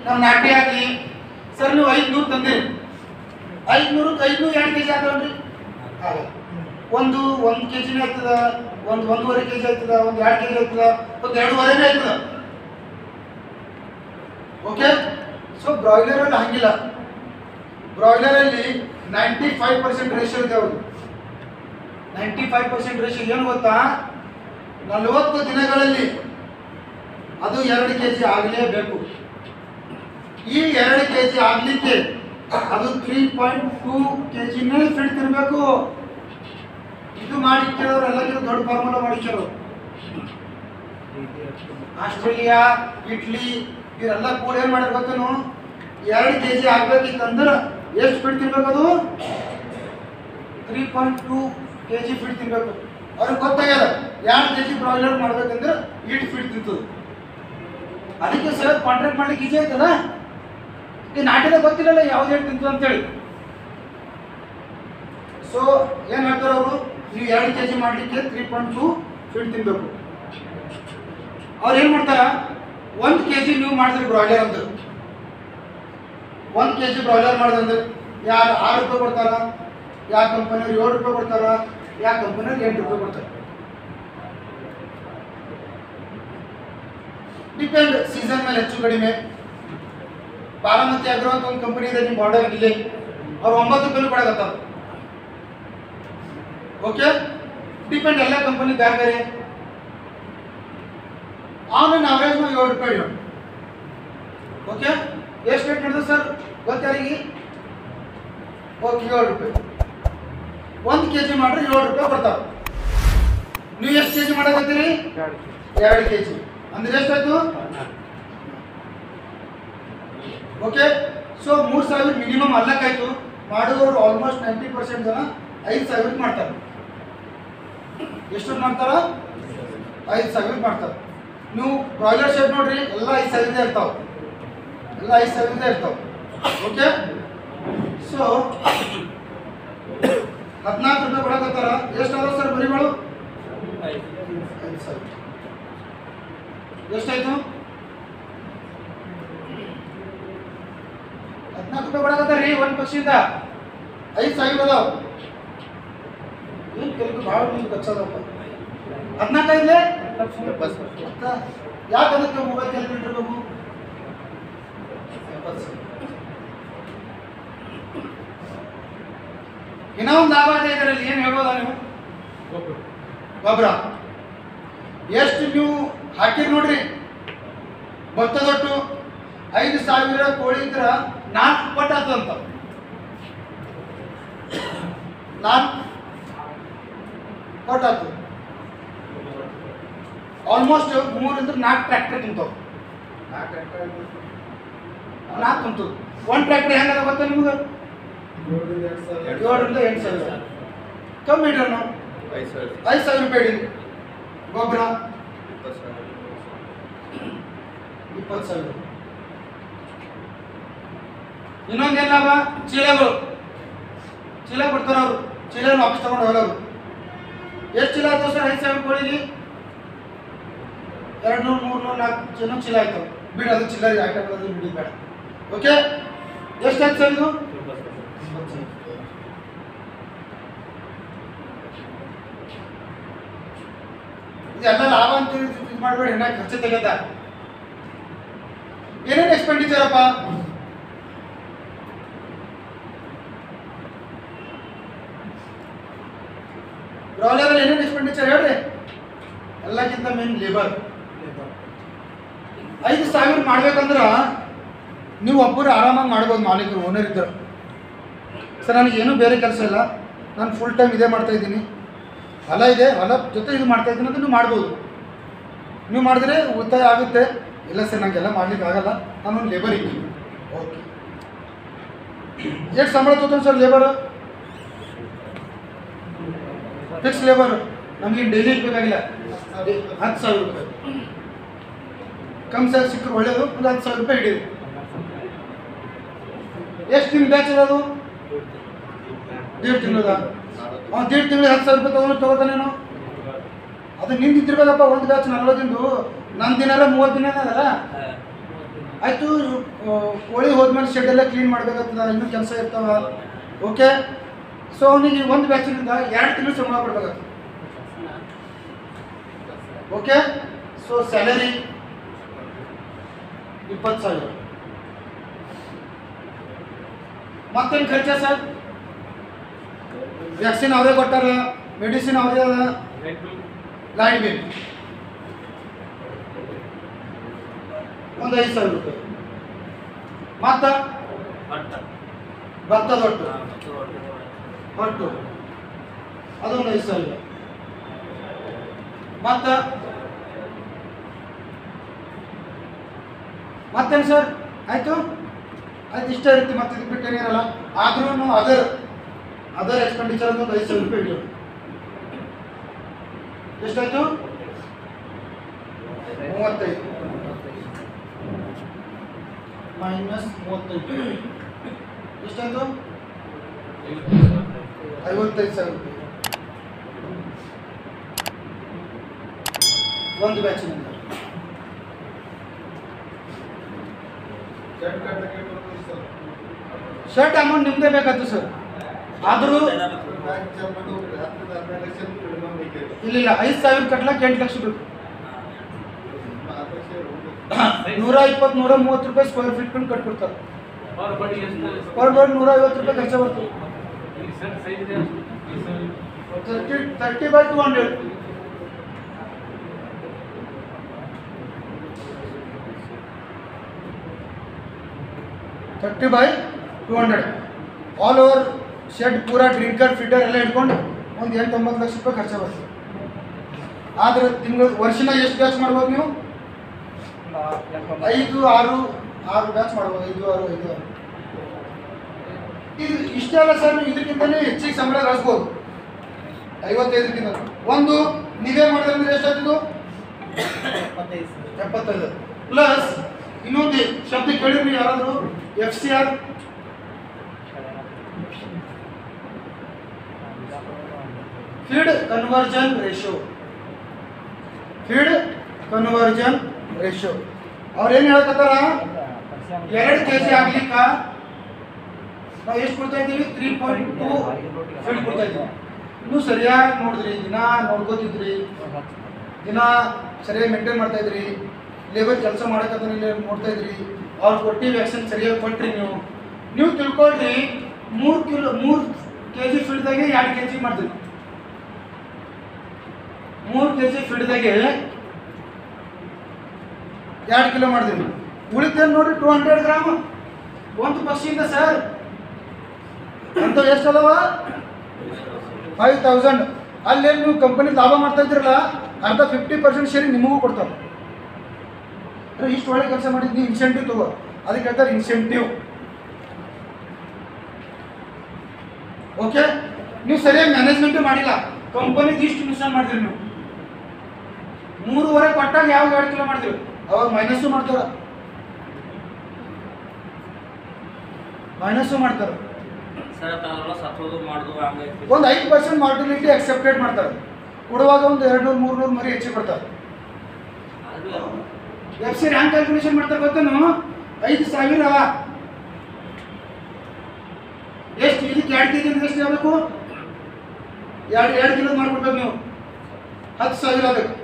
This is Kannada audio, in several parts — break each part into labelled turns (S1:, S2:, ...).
S1: ನಮ್ಮ ನಾಟಿ ಆಗಲಿ ಸರ್ ನೀವು ಐದುನೂರು ತಂದಿರಿ ಐದುನೂರಕ್ಕೆ ಐದುನೂರು ಎರಡು ಕೆ ಜಿ ಆಗ್ತಾವಲ್ರಿ ಆಗಲ್ಲ ಒಂದು ಒಂದು ಕೆ ಜಿನೇ ಆಗ್ತದ ಒಂದು ಒಂದೂವರೆ ಕೆ ಜಿ ಆಗ್ತದ ಒಂದು ಎರಡು ಕೆ ಜಿ ಆಗ್ತದ ಒಂದು ಎರಡೂವರೆನೇ ಆಗ್ತದ ಓಕೆ ಸೊ ಬ್ರಾಯ್ಲರಲ್ಲಿ ಹಂಗಿಲ್ಲ ಬ್ರಾಯ್ಲರಲ್ಲಿ ನೈಂಟಿ ಫೈವ್ ಪರ್ಸೆಂಟ್ ರೇಷಿಯೋ ಇದೆ ಅವ್ರದ್ದು ನೈಂಟಿ ಫೈವ್ ಪರ್ಸೆಂಟ್ ರೇಷಿಯೋ ಏನು ಗೊತ್ತಾ ನಲವತ್ತು ದಿನಗಳಲ್ಲಿ ಅದು ಎರಡು ಕೆ ಜಿ ಆಗಲೇಬೇಕು ಈ ಎರಡು ಕೆ ಜಿ ಆಗಲಿಕ್ಕೆ ಅದು ತ್ರೀ ಪಾಯಿಂಟ್ ಟೂ ಕೆ ಜಿನೇ ಫಿಟ್ ತಿನ್ಬೇಕು ಇದು ಮಾಡಿ ಕೇಳೋರು ಎಲ್ಲಕ್ಕಿಂತ ದೊಡ್ಡ ಫಾರ್ಮುಲಾ ಮಾಡಿ ಕೇಳೋರು ಆಸ್ಟ್ರೇಲಿಯಾ ಇಟ್ಲಿ ಇವರೆಲ್ಲ ಕೂಡ ಏನು ಮಾಡ್ಯಾರ ಗೊತ್ತೇನು ಎರಡು ಕೆ ಜಿ ಆಗ್ಬೇಕಿತ್ತಂದ್ರೆ ಎಷ್ಟು ಫಿಟ್ ತಿನ್ಬೇಕು ಅದು three point two K G feed ತಿನ್ಬೇಕು ಅವ್ರಿಗೆ ಗೊತ್ತಾಗ್ಯದ ಎರಡು ಕೆ ಜಿ ಬ್ರಾಯ್ಲರ್ ಮಾಡ್ಬೇಕಂದ್ರೆ ಇಟ್ ಫಿಟ್ ತಿಂತದೆ ಅದಕ್ಕೆ ಸರ್ ಕಾಂಟ್ರಾಕ್ಟ್ ಮಾಡ್ಲಿಕ್ಕೆ ಈಜಿ ಆಯ್ತದ ಈ ನಾಟಿದ ಗೊತ್ತಿಲ್ಲಲ್ಲ ಯಾವ್ದು ಹೇಳಿ ತಿಂತದ ಅಂತೇಳಿ ಸೊ ಏನು ಹೇಳ್ತಾರೆ ಅವರು ನೀವು ಎರಡು ಕೆ ಜಿ ಮಾಡಲಿಕ್ಕೆ ತ್ರೀ ಪಾಯಿಂಟ್ ಟೂ ಫೀಟ್ ತಿನ್ಬೇಕು ಅವ್ರು ಏನು ಮಾಡ್ತಾರ ಒಂದು ಕೆ ಜಿ ನೀವು ಮಾಡಿದ್ರಿ ಬ್ರಾಯ್ಲರ್ ಅಂತ ಒಂದು ಕೆ ಜಿ ಬ್ರಾಯ್ಲರ್ ಮಾಡಿದ್ರೆ ಯಾರು ಆರು ರೂಪಾಯಿ ಕೊಡ್ತಾರ ಯಾವ ಕಂಪನಿಯವ್ರು ಏಳು ರೂಪಾಯಿ ಕೊಡ್ತಾರ ಯಾವ ಕಂಪನಿಯವ್ರು ಎಂಟು ರೂಪಾಯಿ ಕೊಡ್ತಾರೆ ಡಿಪೆಂಡ್ ಸೀಸನ್ ಮೇಲೆ ಹೆಚ್ಚು ಕಡಿಮೆ ಬಾರಾಮತಿ ಆಗ್ರೋ ಅಂತ ಒಂದು ಕಂಪನಿ ಇದೆ ನಿಮ್ಮ ಬಾರ್ಡರ್ ಇಲ್ಲಿ ಅವ್ರು ಒಂಬತ್ತು ರೂಪಾಯಿ ಕೊಡಕತ್ತಾರ ಓಕೆ ಡಿಪೆಂಡ್ ಎಲ್ಲ ಕಂಪನಿ ಬೇರೆ ಬೇರೆ ಆನ್ ಅನ್ ಅವರೇಜ್ ಏಳು ರೂಪಾಯಿ ಇಡು ಓಕೆ ಎಷ್ಟು ರೇಟ್ ಮಾಡಿದ್ರು ಸರ್ ಗೊತ್ತಾರಿಗೆ ಓಕೆ ಏಳು ರೂಪಾಯಿ ಒಂದು ಕೆ ಜಿ ಮಾಡ್ರೆ ಏಳು ರೂಪಾಯಿ ಬರ್ತಾವೆ ನೀವು ಎಷ್ಟು ಕೆ ಜಿ ಮಾಡಕತ್ತೀರಿ ಎರಡು ಕೆ ಜಿ ಅಂದ್ರೆ ಎಷ್ಟಾಯ್ತು ಓಕೆ ಸೊ ಮೂರು ಸಾವಿರ ಮಿನಿಮಮ್ ಅಲ್ಲಕ್ಕಾಯ್ತು ಮಾಡುವವರು ಆಲ್ಮೋಸ್ಟ್ ನೈಂಟಿ ಪರ್ಸೆಂಟ್ ಜನ ಐದು ಸಾವಿರ ಮಾಡ್ತಾರೆ ಎಷ್ಟು ಮಾಡ್ತಾರ ಐದು ಸಾವಿರ ಮಾಡ್ತಾರೆ ನೀವು ಬ್ರಾಯ್ಲರ್ ಶೆಡ್ ನೋಡ್ರಿ ಎಲ್ಲ ಐದು ಸಾವಿರದ ಇರ್ತಾವೆ ಎಲ್ಲ ಐದು ಸಾವಿರದ ಇರ್ತಾವೆ ಓಕೆ ಸೊ ಹದಿನಾಲ್ಕು ರೂಪಾಯಿ ಕೊಡಕತ್ತಾರ ಎಷ್ಟು ಅದಾವ ಸರ್ ಬರಿಗಳು ಐದು ಸಾವಿರ ಎಷ್ಟಾಯ್ತು ಹದಿನಾಲ್ಕು ರೂಪಾಯಿ ಕೊಡಕತ್ತಾರ ರೀ ಒಂದು ಪಕ್ಷಿಯಿಂದ ಐದು ಸಾವಿರ ಅದಾವ ಏನು ಕೆಲವು ಭಾಳ ನೀವು ಕಚ್ಚೋದಪ್ಪ ಹದಿನಾಲ್ಕು ಐದ್ಲೆ ಮತ್ತ ಯಾಕೆ ಅದಕ್ಕೆ ಮೊಬೈಲ್ ಕ್ಯಾಲ್ಕುಲೇಟರ್ ಇರಬೇಕು ಇನ್ನೂ ಒಂದು ಲಾಭ ಇದೆ ಇದರಲ್ಲಿ ಏನು ಹೇಳ್ಬೋದಾ ನೀವು ಗೊಬ್ಬರ ಎಷ್ಟು ನೀವು ಹಾಕಿರಿ ನೋಡ್ರಿ ಭತ್ತದೊಟ್ಟು ಐದು ಸಾವಿರ ಕೋಳಿ ಇದ್ರ ನಾಲ್ಕು ಪಟ್ಟು ಆತಂತ ನಾಲ್ಕು ಪಟ್ಟು ಆತು ಆಲ್ಮೋಸ್ಟ್ ಮೂರಿಂದ ನಾಲ್ಕು ಟ್ರ್ಯಾಕ್ಟರ್ ತಿಂತಾವ ನಾಲ್ಕು ಟ್ರ್ಯಾಕ್ಟರ್ ನಾಲ್ಕು ತುಂತು ಒಂದು ಟ್ರ್ಯಾಕ್ಟರ್ ಹೆಂಗದ ಗೊತ್ತಾ ನಿಮ್ಗೆ ಏಳರಿಂದ ಎಂಟು ಸಾವಿರ ಕಮ್ಮಿ ಇಡ್ರಿ ನಾವು ಐದು ಸಾವಿರ ರೂಪಾಯಿ ಇಡಿ ಗೊಬ್ಬರ ಇಪ್ಪತ್ತು ಸಾವಿರ ಇನ್ನೊಂದು ಲಾಭ ಚೀಲಗಳು ಚೀಲ ಕೊಡ್ತಾರೆ ಅವರು ಚೀಲ ವಾಪಸ್ ತಗೊಂಡು ಹೋಗೋರು ಎಷ್ಟು ಚೀಲ ಆಯ್ತು ಸರ್ ಐದು ಸಾವಿರ ಕೋಳಿಗೆ ಎರಡು ನೂರು ಮೂರು ನೂರು ನಾಲ್ಕು ಚೀಲ ಚೀಲ ಆಯ್ತು ಬಿಡಿ ಅದು ಚಿಲ್ಲರೆ ಐಟಮ್ ಅದು ಬಿಡಿ ಬೇಡ ಓಕೆ ಎಷ್ಟು ಆಯ್ತು ಸರ್ ಇದು ಇದೆಲ್ಲ ಲಾಭ ಅಂತ ಇದು ಮಾಡಬೇಡಿ ಹೆಣ್ಣ ಖರ್ಚು ತೆಗೆದ ಏನೇನು ಎಕ್ಸ್ಪೆಂಡಿಚರ್ ಅಪ್ಪ ಬ್ರಾಯ್ಲರ್ ಏನೇನು ಎಕ್ಸ್ಪೆಂಡಿಚರ್ ಹೇಳ್ರಿ ಎಲ್ಲಕ್ಕಿಂತ ಮೇನ್ ಲೇಬರ್ ಐದು ಸಾವಿರ ಮಾಡ್ಬೇಕಂದ್ರ ನೀವು ಒಬ್ಬರು ಆರಾಮಾಗಿ ಮಾಡ್ಬೋದು ಮಾಲೀಕರು ಓನರ್ ಇದ್ದರು ಸರ್ ನನಗೆ ಏನೂ ಬೇರೆ ಕೆಲಸ ಇಲ್ಲ ನಾನು ಫುಲ್ ಟೈಮ್ ಇದೇ ಮಾಡ್ತಾ ಇದ್ದೀನಿ ಹೊಲ ಇದೆ ಹೊಲ ಜೊತೆ ಇದು ಮಾಡ್ತಾ ಇದ್ದೀನಿ ಅಂತ ನೀವು ಮಾಡ್ಬೋದು ನೀವು ಮಾಡಿದ್ರೆ ಉಳಿತಾಯ ಆಗುತ್ತೆ ಇಲ್ಲ ಸರ್ ನನಗೆಲ್ಲ ಮಾಡ್ಲಿಕ್ಕೆ ಆಗಲ್ಲ ನಾನು ಲೇಬರ್ ಇದ್ದೀನಿ ಓಕೆ ಎಷ್ಟು ಸಂಬಳ ತಗೋತಾನೆ ಸರ್ ಲೇಬರ್ ಫಿಕ್ಸ್ ಲೇಬರ್ ನಮಗೆ ಡೈಲಿ ಬೇಕಾಗಿಲ್ಲ ಹತ್ತು ಸಾವಿರ ರೂಪಾಯಿ ಕಮ್ಮಿ ಸರ್ ಸಿಕ್ಕರೆ ಒಳ್ಳೇದು ಒಂದು ಹತ್ತು ಸಾವಿರ ರೂಪಾಯಿ ಹಿಡೀರಿ ಎಷ್ಟು ತಿಂಗಳು ಬ್ಯಾಚ್ ಅದು ದೇಡ್ ತಿಂಗಳದ ಅವ್ನು ದೇಡ್ ತಿಂಗಳು ಹತ್ತು ಸಾವಿರ ರೂಪಾಯಿ ತಗೊಂಡು ತಗೋತಾನೇನು ಅದು ನಿಂದು ಇದ್ದಿರ್ಬೇಕಪ್ಪ ಒಂದು ಬ್ಯಾಚ್ ನಲ್ವತ್ತಿಂದು ನನ್ನ ದಿನಾರ ಮೂವತ್ತು ದಿನ ಅದಲ್ಲ ಆಯಿತು ಕೋಳಿ ಹೋದ್ಮೇಲೆ ಶೆಡ್ ಎಲ್ಲ ಕ್ಲೀನ್ ಮಾಡ್ಬೇಕಾಗ್ತದ ಇನ್ನೂ ಕೆಲಸ ಇರ್ತಾವ ಓಕೆ ಸೊ ಅವನಿಗೆ ಒಂದು ಬ್ಯಾಚಿನಿಂದ ಎರಡು ತಿಂಗಳು ಸಂಬಳ ಕೊಡ್ಬೇಕಾಗ್ತದೆ ಓಕೆ ಸೊ ಸ್ಯಾಲರಿ ಇಪ್ಪತ್ತು ಸಾವಿರ ಮತ್ತೇನು ಖರ್ಚ ಸರ್ ವ್ಯಾಕ್ಸಿನ್ ಅವರೇ ಕೊಟ್ಟಾರ ಮೆಡಿಸಿನ್ ಅವರೇ ಅದ ಲೈಟ್ ಬಿಲ್ ಒಂದು ಐದು ಸಾವಿರ ರೂಪಾಯಿ ಮತ್ತ ಭತ್ತದ ಒಟ್ಟು ಒಟ್ಟು ಅದೊಂದು ಐದು ಸಾವಿರ ಮತ್ತ ಮತ್ತೇನು ಸರ್ ಆಯಿತು ಆಯ್ತು ಇಷ್ಟ ಇರುತ್ತೆ ಮತ್ತೆ ಇದು ಬಿಟ್ಟು ಏನಿರಲ್ಲ ಆದ್ರೂ ಅದರ್ ಅದರ್ ಎಕ್ಸ್ಪೆಂಡಿಚರ್ ಅಂತ ಒಂದು ಐದು ಸಾವಿರ ರೂಪಾಯಿ ಇಡೋದು ಎಷ್ಟಾಯ್ತು ಮೂವತ್ತೈದು ಮೈನಸ್ ಮೂವತ್ತೈದು ಎಷ್ಟಾಯ್ತು ಐವತ್ತೈದು ಸಾವಿರ ರೂಪಾಯಿ ಒಂದು ಬ್ಯಾಚಿನಿಂದ ಶರ್ಟ್ ಅಮೌಂಟ್ ನಿಮ್ಮದೇ ಬೇಕಾಯ್ತು ಸರ್ ಆದರೂ ಇಲ್ಲಿಲ್ಲ ಐದು ಸಾವಿರ ಕಟ್ಲಕ್ಕೆ ಎಂಟು ಲಕ್ಷ ಬೇಕು ನೂರ ಇಪ್ಪತ್ತು ನೂರ ಮೂವತ್ತು ರೂಪಾಯಿ ಸ್ಕ್ವೇರ್ ಫೀಟ್ ಕೊಂಡು ಕಟ್ಬಿಡ್ತಾರೆ ಪರ್ ಬರ್ಡ್ ನೂರ ಐವತ್ತು ರೂಪಾಯಿ ಖರ್ಚು ಬರ್ತದೆ thirty thirty by two hundred thirty by two hundred all over shed ಪೂರಾ ಡ್ರಿಂಕರ್ ಫಿಟರ್ ಎಲ್ಲ ಇಟ್ಕೊಂಡು ಒಂದು ಎಂಟು ಒಂಬತ್ತು ಲಕ್ಷ ರೂಪಾಯಿ ಖರ್ಚು ಬರ್ತದೆ ಆದ್ರೆ ತಿಂಗಳು ವರ್ಷನ ಎಷ್ಟು ಬ್ಯಾಚ್ ಮಾಡ್ಬೋದು ನೀವು ಐದು ಆರು ಆರು ಬ್ಯಾಚ್ ಮಾಡ್ಬೋದು ಐದು ಆರು ಐದು ಆರು ಇದು ಇಷ್ಟೇ ಅಲ್ಲ ಸರ್ ನೀವು ಇದಕ್ಕಿಂತಲೇ ಹೆಚ್ಚಿಗೆ ಸಂಬಳ ಗಳಿಸ್ಬೋದು ಐವತ್ತೈದಕ್ಕಿಂತ ಒಂದು ನೀವೇ ಮಾಡಿದ್ರೆ ಎಷ್ಟಾಗ್ತದೆ ಎಪ್ಪತ್ತೈದು ಪ್ಲಸ್ ಇನ್ನೊಂದು ಶಬ್ದ ಕೇಳಿದ್ರಿ ಯಾರಾದರೂ F C R feed conversion ratio feed conversion ratio ಅವ್ರೇನು ಹೇಳ್ಕತ್ತಾರ ಎರಡು ಕೆ ಜಿ ಆಗ್ಲಿಕ್ಕ ನಾವು ಎಷ್ಟು ಕೊಡ್ತಾ ಇದ್ದೀವಿ ತ್ರೀ ಪಾಯಿಂಟ್ ಟು ಫೀಡ್ ಕೊಡ್ತಾ ಇದ್ದೀವಿ ನೀವು ಸರಿಯಾಗಿ ನೋಡಿದ್ರಿ ದಿನ ನೋಡ್ಕೋತಿದ್ರಿ ದಿನ ಸರಿಯಾಗಿ ಮೇಂಟೈನ್ ಮಾಡ್ತಾ ಇದ್ರಿ ಲೇಬರ್ ಕೆಲಸ ಮಾಡಕತ್ತಾನೆ ನೋಡ್ತಾ ಇದ್ರಿ ಅವ್ರು ಕೊಟ್ಟು ವ್ಯಾಕ್ಸಿನ್ ಸರಿಯಾಗಿ ಕೊಟ್ರಿ ನೀವು ನೀವು ತಿಳ್ಕೊಳ್ರಿ ಮೂರು ಕಿಲೋ ಮೂರು ಕೆ ಜಿ ಫೀಡ್ದಾಗೆ ಎರಡು ಕೆ ಜಿ ಮಾಡ್ತೀವಿ ಮೂರು ಕೆ ಜಿ ಫೀಡ್ದಾಗೆ ಎರಡು ಕಿಲೋ ಮಾಡಿದ್ವಿ ಉಳಿತೇನು ನೋಡ್ರಿ ಟೂ ಹಂಡ್ರೆಡ್ ಗ್ರಾಮ್ ಒಂದು ಪಕ್ಷಿಯಿಂದ ಸರ್ ಅಂತ ಎಷ್ಟು ಅದಾವ ಫೈವ್ ತೌಸಂಡ್ ಅಲ್ಲಿ ನೀವು ಕಂಪನಿ ಲಾಭ ಮಾಡ್ತಾ ಇದ್ರಲ್ಲ ಅರ್ಧ ಫಿಫ್ಟಿ ಪರ್ಸೆಂಟ್ ಶೇರಿ ನಿಮಗೂ ಕೊಡ್ತಾರೆ ಅಂದ್ರೆ ಇಷ್ಟು ಒಳ್ಳೆ ಕೆಲಸ ಮಾಡಿದ್ದು ನೀವು ಇನ್ಸೆಂಟಿವ್ ತಗೋ ಅದಕ್ಕೆ ಹೇಳ್ತಾರೆ ಇನ್ಸೆಂಟಿವ್ ಓಕೆ ನೀವು ಸರಿಯಾಗಿ ಮ್ಯಾನೇಜ್ಮೆಂಟ್ ಮಾಡಿಲ್ಲ ಕಂಪನಿಗೆ ಇಷ್ಟು ನುಕ್ಸಾನ್ ಮಾಡಿದ್ರಿ ನೀವು ಮೂರುವರೆ ಕೊಟ್ಟಾಗ ಯಾವ ಎರಡು ಕಿಲೋ ಮಾಡ್ತೀವಿ ಅವಾಗ ಮೈನಸ್ಸು ಮಾಡ್ತಾರ ಮೈನಸ್ಸು ಮಾಡ್ತಾರೆ
S2: ಸರ್ ಅದೆಲ್ಲ ಸತ್ತೋದು ಮಾಡುದು ಹಂಗೈತಿ
S1: ಒಂದು ಐದು ಪರ್ಸೆಂಟ್ ಮಾರ್ಟಿಲಿಟಿ ಅಕ್ಸೆಪ್ಟೆಡ್ ಮಾಡ್ತಾರೆ ಕೊಡುವಾಗ ಒಂದು ಎರಡು ನೂರು ಮೂರು ನೂರು ಮರಿ ಹೆಚ್ಚಿಗೆ ಕೊಡ್ತಾರೆ
S2: ಅದು
S1: ಎಫ್ ಸಿ ರ್ಯಾಂಕ್ ಕ್ಯಾಲ್ಕುಲೇಷನ್ ಮಾಡ್ತಾರೆ ಗೊತ್ತೇನು ಐದು ಸಾವಿರ ಎಷ್ಟು ಇದಕ್ಕೆ ಎರಡು ಕೆ ಜಿ ಎಷ್ಟು ಆಗಬೇಕು ಎರಡು ಎರಡು ಕಿಲೋ ಮಾಡ್ಕೊಡ್ಬೇಕು ನೀವು ಹತ್ತು ಸಾವಿರ ಆಗಬೇಕು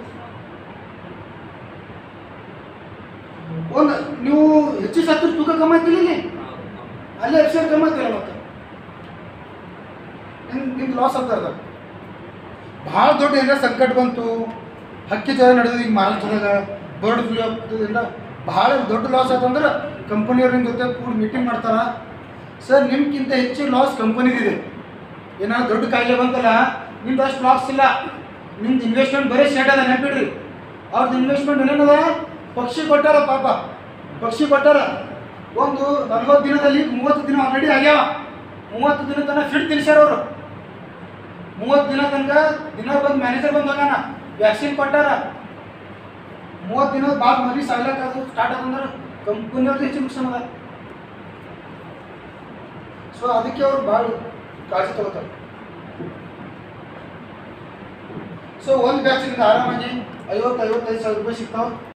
S1: ಒಂದು ನೀವು ಹೆಚ್ಚು ಸತ್ತು ತೂಕ ಕಮ್ಮಿ ಆಗ್ತಿಲ್ಲ ಇಲ್ಲಿ ಅಲ್ಲೇ ಎಫ್ ಸಿ ಕಮ್ಮಿ ಆಗ್ತಿಲ್ಲ ಮತ್ತೆ ನಿಮ್ಗೆ ನಿಮ್ಗೆ ಲಾಸ್ ಆಗ್ತಾ ಭಾಳ ದೊಡ್ಡ ಏನಾರ ಸಂಕಟ ಬಂತು ಹಕ್ಕಿ ಜ್ವರ ನಡೆದು ಈಗ ಮಹಾರಾಷ್ಟ್ರದಾಗ ಬರ್ಡ್ ಫ್ಲೂ ಆಗ್ತದಿಂದ ಭಾಳ ದೊಡ್ಡ ಲಾಸ್ ಆತಂದ್ರೆ ಕಂಪನಿಯವ್ರ ನಿಮ್ಮ ಜೊತೆ ಕೂಡ ಮೀಟಿಂಗ್ ಮಾಡ್ತಾರ ಸರ್ ನಿಮ್ಗಿಂತ ಹೆಚ್ಚು ಲಾಸ್ ಕಂಪನಿದಿದೆ ಏನಾದ್ರು ದೊಡ್ಡ ಕಾಯಿಲೆ ಬಂತಲ್ಲ ನಿಮ್ದು ಅಷ್ಟು ಲಾಸ್ ಇಲ್ಲ ನಿಮ್ದು ಇನ್ವೆಸ್ಟ್ಮೆಂಟ್ ಬರೀ ಶೇಡ್ ಅದ ನೆನಪಿಡ್ರಿ ಅವ್ರದ್ದು ಇನ್ವೆಸ್ಟ್ಮೆಂಟ್ ಏನೇನದ ಪಕ್ಷಿ ಕೊಟ್ಟಾರ ಪಾಪ ಪಕ್ಷಿ ಕೊಟ್ಟಾರ ಒಂದು ನಲ್ವತ್ತು ದಿನದಲ್ಲಿ ಮೂವತ್ತು ದಿನ ಆಲ್ರೆಡಿ ಆಗ್ಯಾವ ಮೂವತ್ತು ದಿನ ತನಕ ಫಿಟ್ ತಿನ್ಸ್ಯಾರ ಅವರು ಮೂವತ್ತು ದಿನ ತನಕ ದಿನ ಬಂದು ಮ್ಯಾನೇಜರ್ ಬಂದು ಹೋಗಾನ ವ್ಯಾಕ್ಸಿನ್ ಕೊಟ್ಟಾರ ಮೂವತ್ತು ದಿನ ಭಾಳ ಮರಿ ಸಾಯ್ಲಕ್ಕ ಅದು ಸ್ಟಾರ್ಟ್ ಆದಂದ್ರೆ ಕಂಪನಿಯವ್ರದ್ದು ಹೆಚ್ಚು ನುಕ್ಸಾನ ಅದ ಸೊ ಅದಕ್ಕೆ ಅವ್ರು ಭಾಳ ಕಾಳಜಿ ತಗೋತಾರೆ ಸೊ ಒಂದು ಬ್ಯಾಚಿನಿಂದ ಆರಾಮಾಗಿ ಐವತ್ತು ಐವತ್ತೈದು ಸಾವಿರ ರೂಪಾಯಿ ಸಿಗ್ತಾವೆ